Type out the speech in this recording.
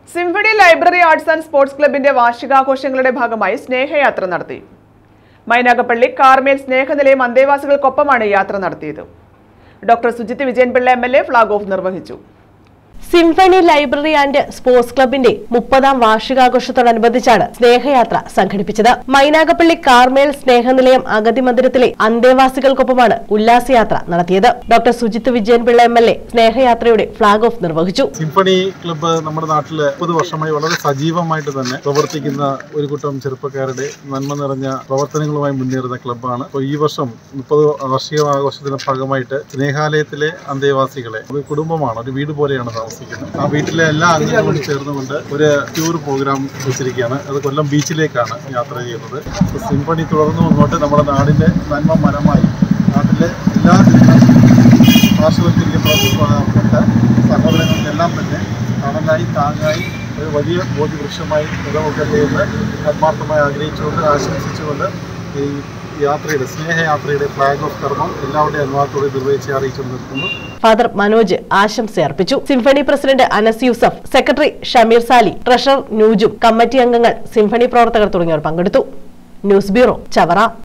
symphony library arts and sports ക്ലബിന്റെ വാർഷികാഘോഷങ്ങളുടെ ഭാഗമായി സ്നേഹയാത്ര നടത്തി മൈനാഗപ്പള്ളി കാർമേൽ സ്നേഹനിലയം അന്തേവാസികൾക്കൊപ്പമാണ് യാത്ര നടത്തിയത് doctor Sujith Vijayanpillai M L A flag off നിർവഹിച്ചു സിംഫണി ലൈബ്രറി ആൻഡ് സ്പോർട്സ് ക്ലബിന്റെ മുപ്പതാം വാർഷികാഘോഷത്തോടനുബന്ധിച്ചാണ് സ്നേഹയാത്ര സംഘടിപ്പിച്ചത് മൈനാഗപ്പള്ളി കാർമേൽ സ്നേഹനിലയം അഗതി മന്ദിരത്തിലെ അന്തേവാസികൾക്കൊപ്പമാണ് ഉല്ലാസയാത്ര നടത്തിയത് doctor Sujith Vijayanpillai M L A സ്നേഹയാത്രയുടെ ഫ്ളാഗ് ഓഫ് നിർവഹിച്ചു സിംഫണി ക്ലബ്ബ് നമ്മുടെ നാട്ടിൽ മുപ്പത് വർഷമായി വളരെ സജീവമായിട്ട് തന്നെ പ്രവർത്തിക്കുന്ന ഒരു കൂട്ടം ചെറുപ്പക്കാരുടെ നന്മ നിറഞ്ഞ പ്രവർത്തനങ്ങളുമായി മുന്നേറുന്ന ക്ലബ്ബാണ് അപ്പോൾ ഈ വർഷം മുപ്പത് വാർഷിക ആഘോഷത്തിന്റെ ഭാഗമായിട്ട് സ്നേഹാലയത്തിലെ അന്തേവാസികളെ ഒരു കുടുംബമാണ് ഒരു വീട് പോലെയാണ് താമസിക്കുന്നത് ആ വീട്ടിലെ എല്ലാ അംഗങ്ങളും ചേർന്നുകൊണ്ട് ഒരു ടൂർ പ്രോഗ്രാം വെച്ചിരിക്കുകയാണ് അത് കൊല്ലം ബീച്ചിലേക്കാണ് യാത്ര ചെയ്യുന്നത് അപ്പോൾ സിംഫണി തുടർന്നു മുന്നോട്ട് നമ്മുടെ നാടിന്റെ നന്മ മരമായി നാട്ടിലെ എല്ലാ പാർശ്വവൽക്കരിക്കപ്പെട്ട സഹോദരങ്ങൾക്കെല്ലാം തന്നെ തണലായി താങ്ങായി ഒരു വലിയ ബോധിവൃക്ഷമായി നിലനിൽക്കട്ടെ എന്ന് ആത്മാർത്ഥമായി ആഗ്രഹിച്ചുകൊണ്ട് ആശംസിച്ചുകൊണ്ട് ഈ യാത്രയുടെ സ്നേഹയാത്രയുടെ ഫ്ലാഗ് ഓഫ് കർമ്മം എല്ലാവരുടെയും അനുവാദത്തോടെ നിർവഹിച്ച് അറിയിച്ചുകൊണ്ട് നിർത്തുന്നു ഫാദർ മനോജ് ആശംസ അർപ്പിച്ചു Symphony president Anas Yusuf secretary Shameer Sali treasurer Nujum committee അംഗങ്ങൾ സിംഫണി പ്രവർത്തകർ തുടങ്ങിയവർ പങ്കെടുത്തു ന്യൂസ് ബ്യൂറോ ചവറ